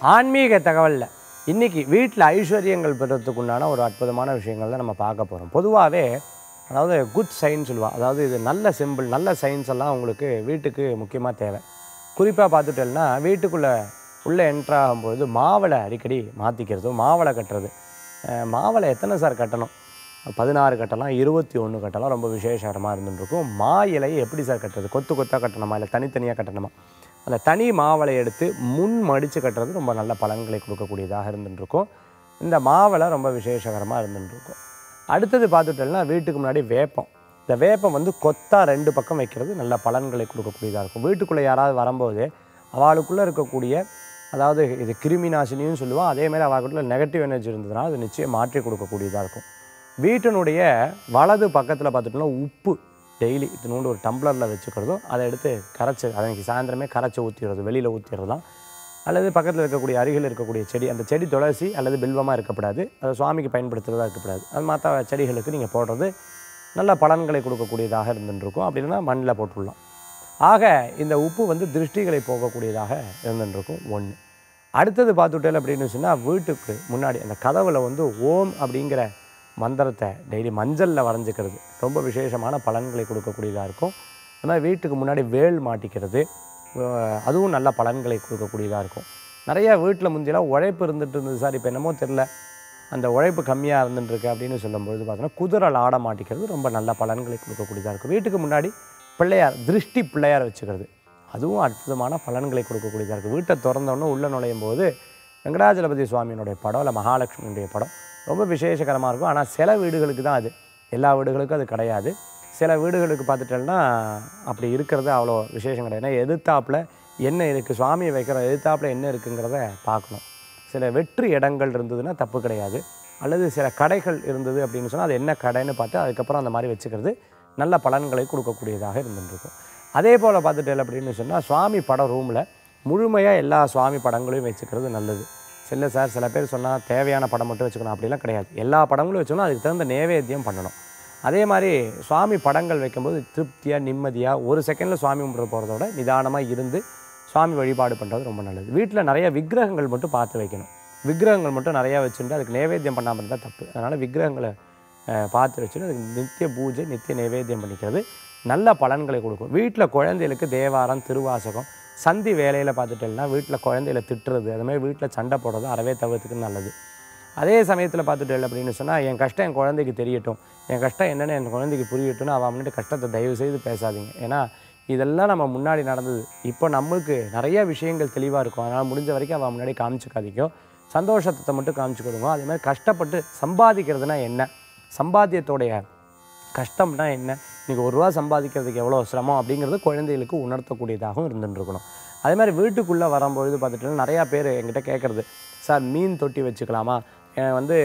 ஆன்மீக தகவலில் இன்றைக்கி வீட்டில் ஐஸ்வர்யங்கள் பெறத்துக்கு உண்டான ஒரு அற்புதமான விஷயங்கள் தான் நம்ம பார்க்க போகிறோம் பொதுவாகவே அதாவது குட் சைன் சொல்லுவா அதாவது இது நல்ல சிம்பிள் நல்ல சயின்ஸ் எல்லாம் உங்களுக்கு வீட்டுக்கு முக்கியமாக தேவை குறிப்பாக பார்த்துட்டேன்னா வீட்டுக்குள்ளே உள்ளே என்ட்ரு ஆகும்பொழுது மாவளை அடிக்கடி மாற்றிக்கிறது மாவளை கட்டுறது அஹ் மாவளை எத்தனை சார் கட்டணும் பதினாறு கட்டலாம் இருபத்தி ஒன்று கட்டலாம் ரொம்ப விசேஷகரமாக இருந்துருக்கும் மா இலையை எப்படி சார் கட்டுறது கொத்து கொத்தாக கட்டணுமா இல்லை தனித்தனியாக கட்டணுமா அந்த தனி மாவளை எடுத்து முன் மடித்து கட்டுறது ரொம்ப நல்ல பலன்களை கொடுக்கக்கூடியதாக இருந்துருக்கும் இந்த மாவளை ரொம்ப விசேஷகரமாக இருந்துருக்கும் அடுத்தது பார்த்துட்டோம்னா வீட்டுக்கு முன்னாடி வேப்பம் இந்த வேப்பம் வந்து கொத்தா ரெண்டு பக்கம் வைக்கிறது நல்ல பலன்களை கொடுக்கக்கூடியதாக இருக்கும் வீட்டுக்குள்ளே யாராவது வரும்போது அவளுக்குள்ளே இருக்கக்கூடிய அதாவது இது கிருமி நாசினியும் சொல்லுவோம் அதே மாதிரி அவளுக்குள்ள நெகட்டிவ் எனர்ஜி இருந்ததுனால அது நிச்சயம் மாற்றி கொடுக்கக்கூடியதாக இருக்கும் வீட்டினுடைய வலது பக்கத்தில் பார்த்துட்டோம்னா உப்பு டெய்லி இத்தினோண்டு ஒரு டம்ளரில் வச்சுக்கிறதும் அதை எடுத்து கரைச்சி அன்னைக்கு சாயந்தரமே கரைச்சி ஊற்றிடுறது வெளியில் ஊற்றிடலாம் அல்லது பக்கத்தில் இருக்கக்கூடிய அருகில் இருக்கக்கூடிய செடி அந்த செடி துளசி அல்லது பில்வமாக இருக்கக்கூடாது அது சுவாமிக்கு பயன்படுத்துகிறதா இருக்கக்கூடாது அது மற்ற செடிகளுக்கு நீங்கள் போடுறது நல்ல பலன்களை கொடுக்கக்கூடியதாக இருந்துருக்கும் அப்படின்னா மண்ணில் போட்டுடலாம் ஆக இந்த உப்பு வந்து திருஷ்டிகளை போகக்கூடியதாக இருந்துருக்கும் ஒன்று அடுத்தது பார்த்துட்டேன் அப்படின்னு சொன்னால் வீட்டுக்கு முன்னாடி அந்த கதவுல வந்து ஓம் அப்படிங்கிற மந்திரத்தை டெய்லி மஞ்சளில் வரைஞ்சிக்கிறது ரொம்ப விசேஷமான பலன்களை கொடுக்கக்கூடியதாக இருக்கும் அது மாதிரி வீட்டுக்கு முன்னாடி வேல் மாட்டிக்கிறது அஹ் அதுவும் நல்ல பலன்களை கொடுக்கக்கூடியதாக இருக்கும் நிறைய வீட்டில் முந்தியெல்லாம் உழைப்பு இருந்துட்டு இருந்தது சார் இப்போ என்னமோ தெரில அந்த உழைப்பு கம்மியாக இருந்துட்டுருக்கு அப்படின்னு சொல்லும்பொழுது பார்த்தோன்னா குதிரை ஆட மாட்டிக்கிறது ரொம்ப நல்ல பலன்களை கொடுக்கக்கூடியதாக இருக்கும் வீட்டுக்கு முன்னாடி பிள்ளையார் திருஷ்டி பிள்ளையார் வச்சுக்கிறது அதுவும் அற்புதமான பலன்களை கொடுக்கக்கூடியதாக இருக்குது வீட்டை திறந்தோன்னே உள்ளே நுழையும் போது வெங்கடாஜலபதி சுவாமியினுடைய படம் இல்லை மகாலட்சுமியுடைய படம் ரொம்ப விசேஷகரமாக இருக்கும் ஆனால் சில வீடுகளுக்கு தான் அது எல்லா வீடுகளுக்கும் அது கிடையாது சில வீடுகளுக்கு பார்த்துட்டோம்னா அப்படி இருக்கிறது அவ்வளோ விசேஷம் கிடையாது ஏன்னா எதிர்த்தாப்புல என்ன இருக்குது சுவாமியை வைக்கிற எதிர்த்தாப்புல என்ன இருக்குங்கிறத பார்க்கணும் சில வெற்று இடங்கள் இருந்ததுன்னா தப்பு கிடையாது அல்லது சில கடைகள் இருந்தது அப்படின்னு சொன்னால் அது என்ன கடைன்னு பார்த்து அதுக்கப்புறம் அந்த மாதிரி வச்சுக்கிறது நல்ல பலன்களை கொடுக்கக்கூடியதாக இருந்துருக்கும் அதே போல் பார்த்துட்டேன் அப்படின்னு சொன்னால் சுவாமி படம் ரூமில் முழுமையாக எல்லா சுவாமி படங்களையும் வச்சுக்கிறது நல்லது சில சார் சில பேர் சொன்னால் தேவையான படம் மட்டும் வச்சுக்கணும் அப்படிலாம் கிடையாது எல்லா படங்களும் வச்சுக்கணும் அதுக்கு தகுந்த நேவேத்தியம் பண்ணணும் அதே மாதிரி சுவாமி படங்கள் வைக்கும்போது திருப்தியாக நிம்மதியாக ஒரு செகண்டில் சுவாமி கும்பிட போகிறத விட நிதானமாக இருந்து சுவாமி வழிபாடு பண்ணுறது ரொம்ப நல்லது வீட்டில் நிறைய விக்கிரகங்கள் மட்டும் பார்த்து வைக்கணும் விக்கிரகங்கள் மட்டும் நிறையா வச்சுட்டு அதுக்கு நேவேத்தியம் பண்ணாமல் இருந்தால் தப்பு அதனால் விக்கிரகங்களை அஹ், பார்த்து வச்சுட்டு அதுக்கு நித்திய பூஜை நித்திய நேவேத்தியம் பண்ணிக்கிறது நல்ல பலன்களை கொடுக்கும் வீட்டில் குழந்தைகளுக்கு தேவாரம் திருவாசகம் சந்தி வேலையில் பார்த்துட்டேன்னா வீட்டில் குழந்தைகளை திட்டுறது அது மாதிரி வீட்டில் சண்டை போடுறது அறவே தவிர்த்துக்கு நல்லது அதே சமயத்தில் பார்த்துட்டு அப்படின்னு சொன்னால் என் கஷ்டம் என் குழந்தைக்கு தெரியட்டும் என் கஷ்டம் என்னென்னு என் குழந்தைக்கு புரியட்டும்னு அவன் முன்னாடி கஷ்டத்தை தயவு செய்து பேசாதீங்க ஏன்னா இதெல்லாம் நம்ம முன்னாடி நடந்தது இப்போ நம்மளுக்கு நிறைய விஷயங்கள் தெளிவாக இருக்கும் அதனால் முடிஞ்ச வரைக்கும் அவன் முன்னாடி காமிச்சுக்காதீங்க சந்தோஷத்தை மட்டும் காமிச்சு கொடுங்க அதே மாதிரி கஷ்டப்பட்டு சம்பாதிக்கிறதுனா என்ன சம்பாத்தியத்தோடைய கஷ்டம்னா என்ன இன்றைக்கி ஒரு ரூபா சம்பாதிக்கிறதுக்கு எவ்வளோ சிரமம் அப்படிங்கிறது குழந்தைகளுக்கு உணர்த்தக்கூடியதாகவும் இருந்துருக்கணும் அதே மாதிரி வீட்டுக்குள்ளே வரும்பொழுது பார்த்துட்டு நிறையா பேர் என்கிட்ட கேட்குறது சார் மீன் தொட்டி வச்சுக்கலாமா அஹ் வந்து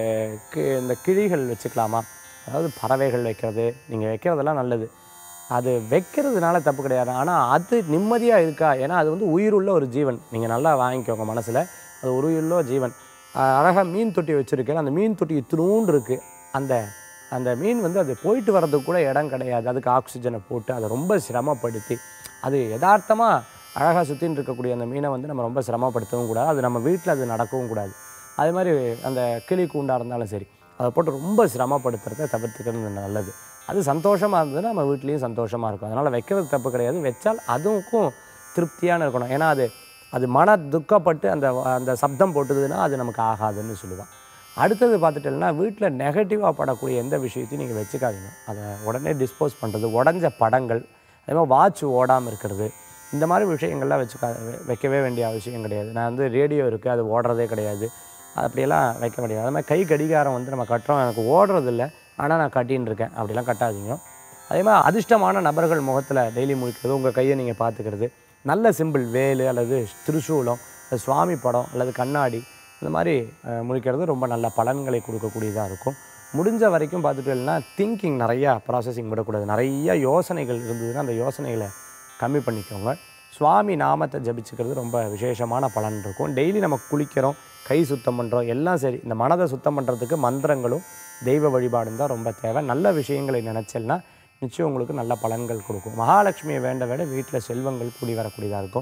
கி- இந்த கிழிகள் வச்சுக்கலாமா அதாவது பறவைகள் வைக்கிறது நீங்கள் வைக்கிறதெல்லாம் நல்லது அது வைக்கிறதுனால தப்பு கிடையாது ஆனால் அது நிம்மதியாக இருக்கா ஏன்னா அது வந்து உயிருள்ள ஒரு ஜீவன் நீங்கள் நல்லா வாங்கிக்கோங்க மனசில் அது ஒரு உயிருள்ள ஜீவன் அழகாக மீன் தொட்டி வச்சுருக்கேன் அந்த மீன் தொட்டி இத்தினூண்டு இருக்குது அந்த அந்த மீன் வந்து அது போயிட்டு வர்றதுக்கு கூட இடம் கிடையாது அதுக்கு ஆக்சிஜனை போட்டு அதை ரொம்ப சிரமப்படுத்தி அது யதார்த்தமாக அழகாக சுற்றின்னு இருக்கக்கூடிய அந்த மீனை வந்து நம்ம ரொம்ப சிரமப்படுத்தவும் கூடாது அது நம்ம வீட்டில் அது நடக்கவும் கூடாது அது மாதிரி அந்த கிளி கூண்டாக இருந்தாலும் சரி அதை போட்டு ரொம்ப சிரமப்படுத்துறத தவிர்த்துக்கிறது நல்லது அது சந்தோஷமாக இருந்ததுன்னா நம்ம வீட்லேயும் சந்தோஷமாக இருக்கும் அதனால் வைக்கிறது தப்பு கிடையாது வச்சால் அதுக்கும் திருப்தியான இருக்கணும் ஏன்னா அது அது மன துக்கப்பட்டு அந்த அந்த சப்தம் போட்டுதுன்னா அது நமக்கு ஆகாதுன்னு சொல்லுவான் அடுத்தது பார்த்துட்டேன்னா வீட்டில் நெகட்டிவாக படக்கூடிய எந்த விஷயத்தையும் நீங்கள் வச்சுக்காதீங்க அதை உடனே டிஸ்போஸ் பண்ணுறது உடஞ்ச படங்கள் அதே மாதிரி வாட்ச் ஓடாமல் இருக்கிறது இந்த மாதிரி விஷயங்கள்லாம் வச்சுக்கா வெ- வைக்கவே வேண்டிய அவசியம் கிடையாது நான் வந்து ரேடியோ இருக்குது அது ஓடுறதே கிடையாது அப்படியெல்லாம் வைக்க முடியாது அது மாதிரி கை கடிகாரம் வந்து நம்ம கட்டுறோம் எனக்கு ஓடுறது இல்லை ஆனால் நான் கட்டின்னு இருக்கேன் அப்படிலாம் கட்டாதீங்க அதே மாதிரி அதிர்ஷ்டமான நபர்கள் முகத்தில் டெய்லி முழிக்கிறது உங்கள் கையை நீங்கள் பார்த்துக்கிறது நல்ல சிம்பிள் வேலு அல்லது திரிசூலம் அல்லது சுவாமி படம் அல்லது கண்ணாடி இந்த மாதிரி அஹ், முழிக்கிறது ரொம்ப நல்ல பலன்களை கொடுக்கக்கூடியதாக இருக்கும் முடிஞ்ச வரைக்கும் பார்த்துட்டீங்கன்னா திங்கிங் நிறையா ப்ராசஸிங் விடக்கூடாது நிறைய யோசனைகள் இருந்ததுன்னா அந்த யோசனைகளை கம்மி பண்ணிக்கோங்க சுவாமி நாமத்தை ஜபிச்சுக்கிறது ரொம்ப விசேஷமான பலன் இருக்கும் டெய்லி நம்ம குளிக்கிறோம் கை சுத்தம் பண்ணுறோம் எல்லாம் சரி இந்த மனதை சுத்தம் பண்ணுறதுக்கு மந்திரங்களும் தெய்வ வழிபாடும் தான் ரொம்ப தேவை நல்ல விஷயங்களை நினச்சல்னா நிச்சயம் உங்களுக்கு நல்ல பலன்கள் கொடுக்கும் மகாலட்சுமியை வேண்ட விட வீட்டில் செல்வங்கள் கூடி வரக்கூடியதாக இருக்கும்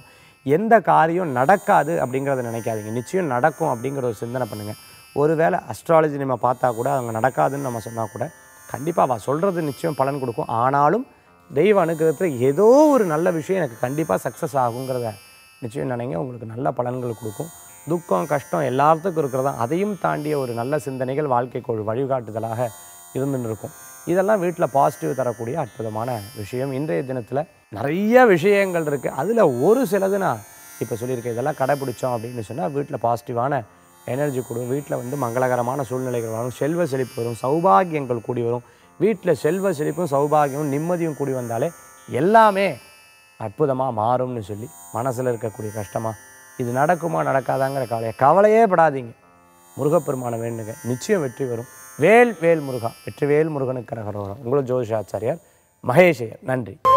எந்த காரியம் நடக்காது அப்படிங்கிறத நினைக்காதீங்க நிச்சயம் நடக்கும் அப்படிங்கிற ஒரு சிந்தனை பண்ணுங்கள் ஒருவேளை அஸ்ட்ராலஜி நம்ம பார்த்தா கூட அவங்க நடக்காதுன்னு நம்ம சொன்னால் கூட கண்டிப்பாக அவள் சொல்கிறது நிச்சயம் பலன் கொடுக்கும் ஆனாலும் தெய்வ அனுகிரகத்தில் ஏதோ ஒரு நல்ல விஷயம் எனக்கு கண்டிப்பாக சக்ஸஸ் ஆகுங்கிறத நிச்சயம் நினைங்க உங்களுக்கு நல்ல பலன்கள் கொடுக்கும் துக்கம் கஷ்டம் எல்லாத்துக்கும் இருக்கிறதா அதையும் தாண்டிய ஒரு நல்ல சிந்தனைகள் வாழ்க்கைக்கு ஒரு வழிகாட்டுதலாக இருந்துன்னு இருக்கும் இதெல்லாம் வீட்டில் பாசிட்டிவ் தரக்கூடிய அற்புதமான விஷயம் இன்றைய தினத்தில் நிறைய விஷயங்கள் இருக்குது அதில் ஒரு சிலது நான் இப்போ சொல்லியிருக்கேன் இதெல்லாம் கடைப்பிடிச்சோம் அப்படின்னு சொன்னால் வீட்டில் பாசிட்டிவான எனர்ஜி கூடும் வீட்டில் வந்து மங்களகரமான சூழ்நிலைகள் வரும் செல்வ செழிப்பு வரும் சௌபாகியங்கள் கூடி வரும் வீட்டில் செல்வ செழிப்பும் சௌபாகியமும் நிம்மதியும் கூடி வந்தாலே எல்லாமே அற்புதமாக மாறும்னு சொல்லி மனசில் இருக்கக்கூடிய கஷ்டமா இது நடக்குமா நடக்காதாங்கிற கவலையை கவலையே படாதீங்க முருகப்பெருமானை வேண்டுங்க நிச்சயம் வெற்றி வரும் வேல் வேல் முருகா வெற்றி வேல் முருகனுக்கு கரகரோகம் உங்களும் ஜோதிஷாச்சாரியார் மகேஷையர் நன்றி